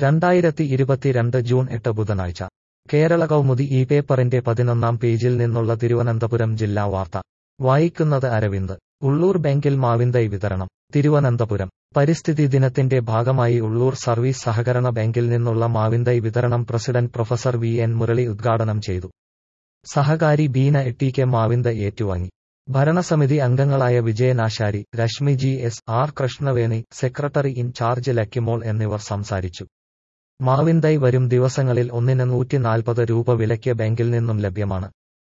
രണ്ടായിരത്തി ഇരുപത്തിരണ്ട് ജൂൺ എട്ട് ബുധനാഴ്ച കേരള കൗമുദി ഈ പേപ്പറിന്റെ പതിനൊന്നാം പേജിൽ നിന്നുള്ള തിരുവനന്തപുരം ജില്ലാ വാർത്ത വായിക്കുന്നത് അരവിന്ദ് ഉള്ളൂർ ബാങ്കിൽ മാവിന്തൈ വിതരണം തിരുവനന്തപുരം പരിസ്ഥിതി ദിനത്തിന്റെ ഭാഗമായി ഉള്ളൂർ സർവീസ് സഹകരണ ബാങ്കിൽ നിന്നുള്ള മാവിന്തൈ വിതരണം president professor V N Murali ഉദ്ഘാടനം ചെയ്തു സഹകാരി ബീന എട്ടിക്ക് മാവിന്ത ഏറ്റുവാങ്ങി ഭരണസമിതി അംഗങ്ങളായ Vijayanashari Reshmi G S R Krishnaveni secretary incharge Luckymol എന്നിവർ സംസാരിച്ചു മാവിന്തൈ വരും ദിവസങ്ങളിൽ ഒന്നിന് നൂറ്റി നാൽപ്പത് രൂപ വിലയ്ക്ക് ബാങ്കിൽ നിന്നും ലഭ്യമാണ്